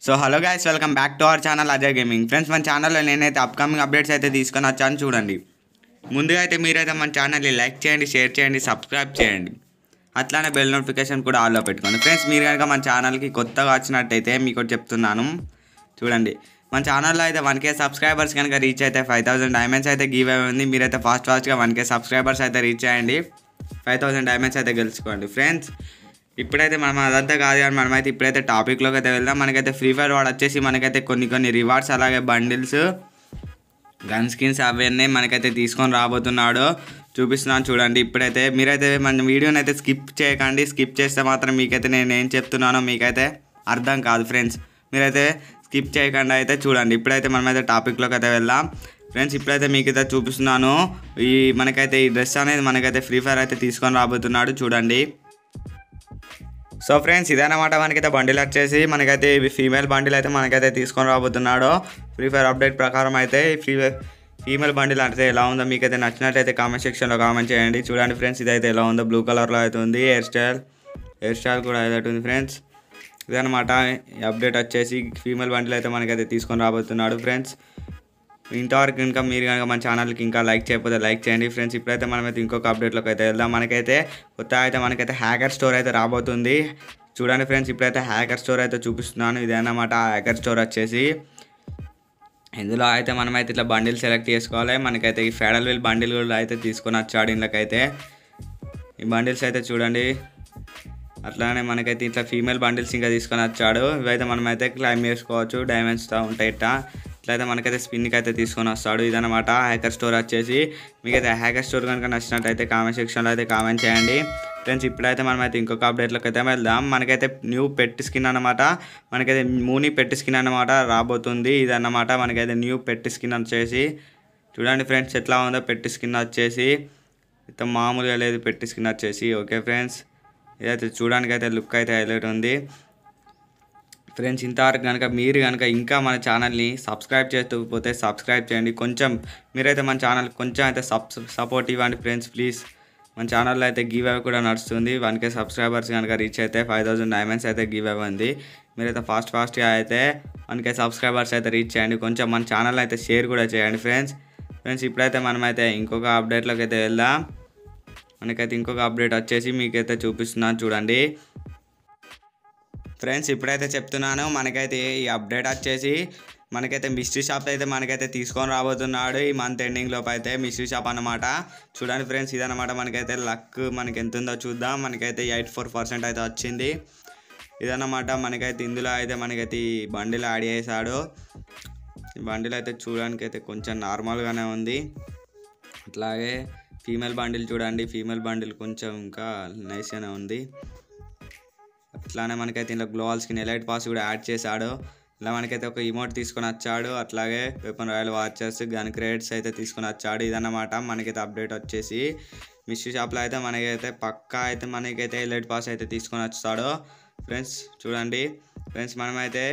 so hello guys welcome back to our channel Ajay gaming friends మన ఛానల్లో నేనైతే upcoming updates అయితే తీసుకొని వచ్చాను చూడండి ముందుగా అయితే మీరైతే మన ఛానల్ని లైక్ చేయండి షేర్ చేయండి సబ్స్క్రైబ్ చేయండి అట్లానే బెల్ నోటిఫికేషన్ కూడా ఆల్లో పెట్టుకోండి ఫ్రెండ్స్ మీరు కనుక మన ఛానల్కి కొత్తగా వచ్చినట్టయితే మీకు ఒకటి చెప్తున్నాను చూడండి మన ఛానల్లో అయితే వన్ కే సబ్స్క్రైబర్స్ కనుక రీచ్ అయితే ఫైవ్ థౌసండ్ డైమండ్స్ అయితే గివ్ అవే ఉంది మీరైతే ఫాస్ట్ ఫాస్ట్గా వన్ కే సబ్స్క్రైబర్స్ అయితే రీచ్ అయ్యండి ఫైవ్ థౌసండ్ డైమండ్స్ అయితే గెలుచుకోండి ఫ్రెండ్స్ ఇప్పుడైతే మనం అదంతా కాదు కానీ మనమైతే ఇప్పుడైతే టాపిక్లోకి అయితే వెళ్దాం మనకైతే ఫ్రీ ఫైర్ వాడు వచ్చేసి మనకైతే కొన్ని కొన్ని రివార్డ్స్ అలాగే బండిల్స్ గన్ స్కిన్స్ అవన్నీ మనకైతే తీసుకొని రాబోతున్నాడు చూపిస్తున్నాను చూడండి ఇప్పుడైతే మీరైతే మన వీడియోని అయితే స్కిప్ చేయకండి స్కిప్ చేస్తే మాత్రం మీకైతే నేను ఏం చెప్తున్నానో మీకైతే అర్థం కాదు ఫ్రెండ్స్ మీరైతే స్కిప్ చేయకుండా అయితే చూడండి ఇప్పుడైతే మనమైతే టాపిక్లోకి అయితే వెళ్దాం ఫ్రెండ్స్ ఇప్పుడైతే మీకైతే చూపిస్తున్నాను ఈ మనకైతే ఈ డ్రెస్ అనేది మనకైతే ఫ్రీ ఫైర్ అయితే తీసుకొని రాబోతున్నాడు చూడండి సో ఫ్రెండ్స్ ఇదన్నమాట మనకైతే బండిల్ వచ్చేసి మనకైతే ఇవి ఫీమేల్ బండిల్ అయితే మనకైతే తీసుకొని రాబోతున్నాడు ఫ్రీ ఫైర్ అప్డేట్ ప్రకారం అయితే ఈ ఫ్రీ ఫీమేల్ బండిల్ అంటే ఎలా ఉందో మీకైతే నచ్చినట్లయితే కామెంట్ సెక్షన్లో కామెంట్ చేయండి చూడండి ఫ్రెండ్స్ ఇదైతే ఎలా ఉందో బ్లూ కలర్లో అయితే ఉంది హెయిర్ స్టైల్ హెయిర్ స్టైల్ కూడా అయితే ఉంది ఫ్రెండ్స్ ఇదన్నమాట ఈ అప్డేట్ వచ్చేసి ఫీమేల్ బండిల్ అయితే మనకైతే తీసుకొని రాబోతున్నాడు ఫ్రెండ్స్ ఇంతవరకు ఇంకా మీరు కనుక మన ఛానల్కి ఇంకా లైక్ చేయకపోతే లైక్ చేయండి ఫ్రెండ్స్ ఇప్పుడైతే మనమైతే ఇంకొక అప్డేట్లోకి అయితే వెళ్దాం మనకైతే కొత్త అయితే మనకైతే హ్యాకర్ స్టోర్ అయితే రాబోతుంది చూడండి ఫ్రెండ్స్ ఇప్పుడైతే హ్యాకర్ స్టోర్ అయితే చూపిస్తున్నాను ఇదేనమాట హ్యాకర్ స్టోర్ వచ్చేసి ఇందులో అయితే మనమైతే ఇట్లా బండిల్ సెలెక్ట్ చేసుకోవాలి మనకైతే ఈ ఫెడల్ వీల్ బండిల్ కూడా అయితే తీసుకొని వచ్చాడు ఇందులోకైతే ఈ బండిల్స్ అయితే చూడండి అట్లానే మనకైతే ఇట్లా ఫీమేల్ బండిల్స్ ఇంకా తీసుకొని వచ్చాడు ఇవైతే మనమైతే క్లైమ్ చేసుకోవచ్చు డైమండ్స్తో ఉంటాయి ఇట్లా ఇట్లయితే మనకైతే స్పిన్కి అయితే తీసుకొని వస్తాడు ఇదనమాట హ్యాకర్ స్టోర్ వచ్చేసి మీకైతే హ్యాకర్ స్టోర్ కనుక నచ్చినట్టయితే కామెంట్ సెక్షన్లో అయితే కామెంట్ చేయండి ఫ్రెండ్స్ ఇప్పుడైతే మనమైతే ఇంకొక అప్డేట్లోకి అయితే వెళ్దాం మనకైతే న్యూ పెట్ స్కిన్ అనమాట మనకైతే మూని పెట్ స్కిన్ అనమాట రాబోతుంది ఇదన్నమాట మనకైతే న్యూ పెట్ స్కిన్ వచ్చేసి చూడండి ఫ్రెండ్స్ ఎట్లా ఉందో పెట్ స్కిన్ వచ్చేసి ఇంత మామూలుగా లేదు పెట్టి స్కిన్ వచ్చేసి ఓకే ఫ్రెండ్స్ ఇదైతే చూడడానికి అయితే లుక్ అయితే హైలైట్ ఉంది ఫ్రెండ్స్ ఇంతవరకు కనుక మీరు కనుక ఇంకా మన ఛానల్ని సబ్స్క్రైబ్ చేస్తూ పోతే సబ్స్క్రైబ్ చేయండి కొంచెం మీరైతే మన ఛానల్ కొంచెం అయితే సబ్ సపోర్ట్ ఇవ్వండి ఫ్రెండ్స్ ప్లీజ్ మన ఛానల్లో అయితే గివ్ అవే కూడా నడుస్తుంది వన్ కే సబ్స్క్రైబర్స్ కనుక రీచ్ అయితే ఫైవ్ థౌసండ్ డైమండ్స్ అయితే గివ్ అవే ఉంది మీరైతే ఫాస్ట్ ఫాస్ట్గా అయితే వన్ కే సబ్స్క్రైబర్స్ అయితే రీచ్ చేయండి కొంచెం మన ఛానల్ అయితే షేర్ కూడా చేయండి ఫ్రెండ్స్ ఫ్రెండ్స్ ఇప్పుడైతే మనమైతే ఇంకొక అప్డేట్లోకి అయితే వెళ్దాం మనకైతే ఇంకొక అప్డేట్ వచ్చేసి మీకైతే చూపిస్తున్నాను చూడండి ఫ్రెండ్స్ ఇప్పుడైతే చెప్తున్నాను మనకైతే ఈ అప్డేట్ వచ్చేసి మనకైతే మిస్ట్రీ షాప్ అయితే మనకైతే తీసుకొని రాబోతున్నాడు ఈ మంత్ ఎండింగ్ లోపు అయితే మిస్ట్రీ షాప్ అనమాట చూడండి ఫ్రెండ్స్ ఇదనమాట మనకైతే లక్ మనకి ఎంత ఉందో చూద్దాం మనకైతే ఎయిట్ ఫోర్ పర్సెంట్ అయితే వచ్చింది ఇదన్నమాట మనకైతే ఇందులో అయితే మనకైతే ఈ బండిలో యాడ్ చేశాడు ఈ బండిల్ అయితే చూడడానికి అయితే కొంచెం నార్మల్గానే ఉంది అట్లాగే ఫీమేల్ బండిల్ చూడండి ఫీమేల్ బండిల్ కొంచెం ఇంకా నైస్గానే ఉంది అట్లానే మనకైతే ఇందులో గ్లోవల్ స్కిన్ ఎలైట్ పాస్ కూడా యాడ్ చేశాడు ఇలా మనకైతే ఒక ఇమోట్ తీసుకొని వచ్చాడు అట్లాగే వెపన్ రాయల్ వాచెస్ గన్ క్రేట్స్ అయితే తీసుకొని వచ్చాడు ఇదన్నమాట మనకైతే అప్డేట్ వచ్చేసి మిస్ట్రీ షాప్లో అయితే మనకైతే పక్కా అయితే మనకైతే ఎలైట్ పాస్ అయితే తీసుకొని వస్తాడు ఫ్రెండ్స్ చూడండి ఫ్రెండ్స్ మనమైతే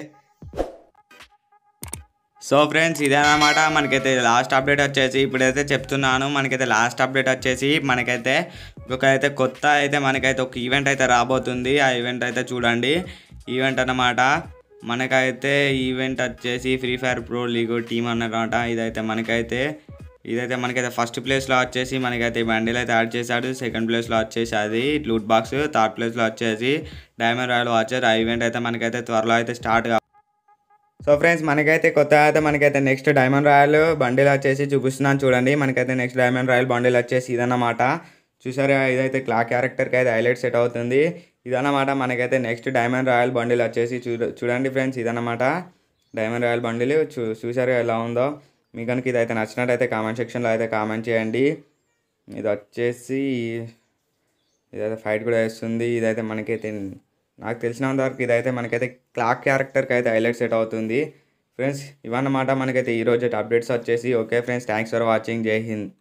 సో ఫ్రెండ్స్ ఇదేనమాట మనకైతే లాస్ట్ అప్డేట్ వచ్చేసి ఇప్పుడైతే చెప్తున్నాను మనకైతే లాస్ట్ అప్డేట్ వచ్చేసి మనకైతే ఒక అయితే కొత్త అయితే మనకైతే ఒక ఈవెంట్ అయితే రాబోతుంది ఆ ఈవెంట్ అయితే చూడండి ఈవెంట్ అన్నమాట మనకైతే ఈవెంట్ వచ్చేసి Free Fire pro league team అన్నమాట ఇదైతే మనకైతే ఇదైతే మనకైతే ఫస్ట్ ప్లేస్లో వచ్చేసి మనకైతే బండిల్ అయితే యాడ్ చేశాడు సెకండ్ ప్లేస్లో వచ్చేసి అది లూట్ బాక్స్ థర్డ్ ప్లేస్లో వచ్చేసి డైమండ్ రాయల్ వాచర్ ఆ ఈవెంట్ అయితే మనకైతే త్వరలో అయితే స్టార్ట్ సో ఫ్రెండ్స్ మనకైతే కొత్త అయితే మనకైతే నెక్స్ట్ డైమండ్ రాయల్ బండిల్ వచ్చేసి చూపిస్తున్నాను చూడండి మనకైతే నెక్స్ట్ డైమండ్ రాయల్ బండిల్ వచ్చేసి ఇదన్నమాట చూసారా ఇదైతే క్లా క్యారెక్టర్కి అయితే హైలైట్ సెట్ అవుతుంది ఇదన్నమాట మనకైతే నెక్స్ట్ డైమండ్ రాయల్ బండిల్ వచ్చేసి చూ చూడండి ఫ్రెండ్స్ ఇదన్నమాట డైమండ్ రాయల్ బండిల్ చూ చూసారా ఎలా ఉందో మీకు కనుక ఇదైతే నచ్చినట్టయితే కామెంట్ సెక్షన్లో అయితే కామెంట్ చేయండి ఇది వచ్చేసి ఇదైతే ఫైట్ కూడా వేస్తుంది ఇదైతే మనకైతే నాకు తెలిసినంత వరకు ఇదైతే మనకైతే క్లాక్ క్యారెక్టర్కి అయితే హైలైట్ సెట్ అవుతుంది ఫ్రెండ్స్ ఇవన్నమాట మనకైతే ఈరోజు అప్డేట్స్ వచ్చేసి okay friends thanks for watching జై హింద్